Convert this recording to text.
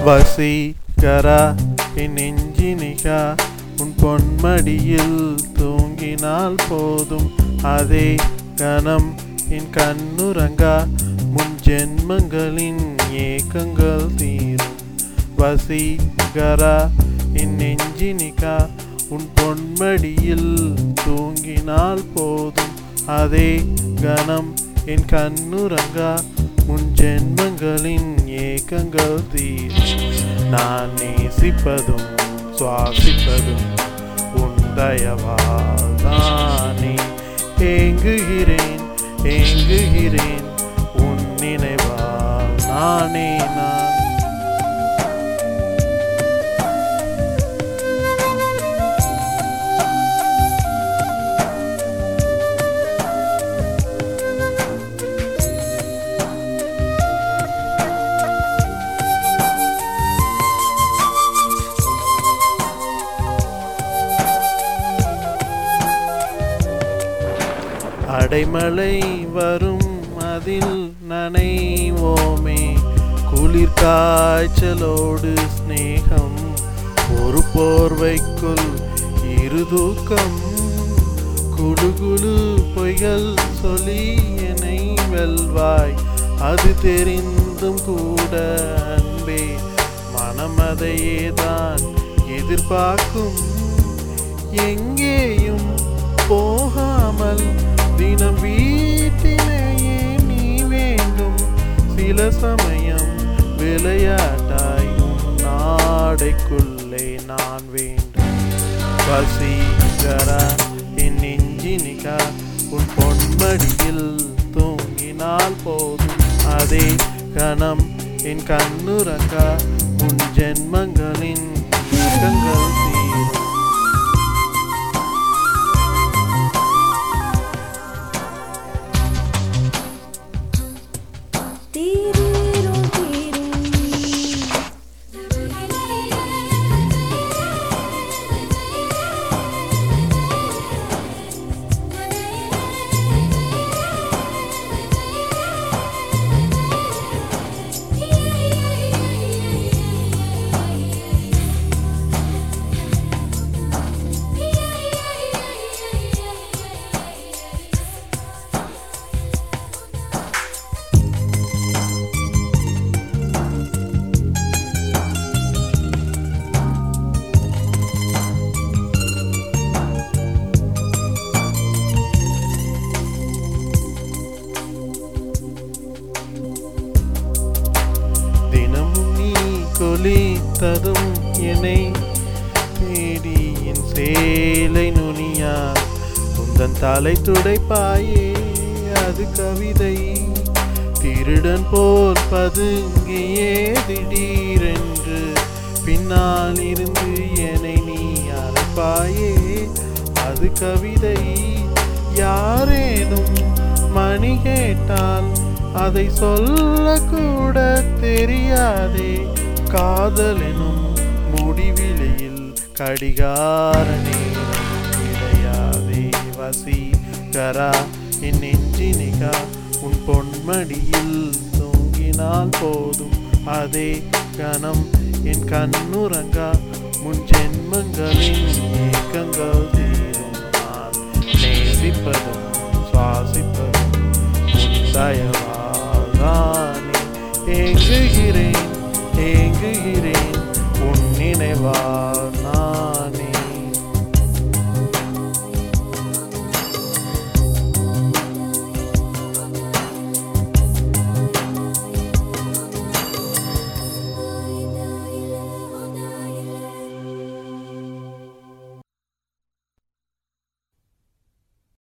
வசீகரா என் நெஞ்சினிகா உன் பொன்மடியில் தூங்கினால் போதும் அதே கணம் என் கண்ணுறங்கா முன் ஜென்மங்களின் ஏக்கங்கள் தீரும் வசீகரா என் நெஞ்சினிகா உன் பொன்மடியில் தூங்கினால் போதும் அதே கணம் என் கண்ணுறங்கா முன் ஜென்மங்களின் ஏக்கங்கள் தீரும் நான் நேசிப்பதும் சுவாசிப்பதும் உன் தயவால் தானே ஏங்குகிறேன் ஏங்குகிறேன் உன் நினைவால் நானே நான் அடைமழை வரும் அதில் நனைவோமே குளிர் காய்ச்சலோடு சிநேகம் ஒரு போர்வைக்குள் இரு தூக்கம் குழு குழு பொய்கள் சொல்லி என்னை வெல்வாய் அது தெரிந்தும் கூட அன்பே மனமதையே தான் எதிர்பார்க்கும் எங்கேயும் போகாமல் தினம் வீட்டிலேயே நீ வேண்டும் சில சமயம் விளையாட்டாய் உன் நாடைக்குள்ளே நான் வேண்டும் வசீகரா என் நெஞ்சினிகா உன் பொன்மடியில் தூங்கினால் போதும் அதே கணம் என் கண்ணுறங்கா உன் ஜென்மங்களின் ஏக்கங்கள் தீரும் தீரீரும் தீரும் தினமும் நீ கொலித்ததும் என்னை தேடி என் சேலை நுனியா உந்தன் தலை துடைப்பாயே அது கவிதை திருடன் போல் பதுங்கியே திடீரென்று பின்னால் இருந்து என்னை நீ அழைப்பாயே அது கவிதை யாரேனும் மணி கேட்டால் அதை சொல்லக்கூட தெரியாதே காதலெனும் முடிவிலையில் கடிகார நேரம் கிடையாதே வசீகரா என் நெஞ்சினிகா உன் பொன்மடியில் தூங்கினால் போதும் அதே கணம் என் கண்ணுறங்கா முன் ஜென்மங்களின் ஏக்கங்கள் தீரும் நான் நேசிப்பதும் சுவாசிப்பதும் உன் தயவால்தானே ஏங்குகிறேன் ஏங்குகிறேன் உன் நினைவால்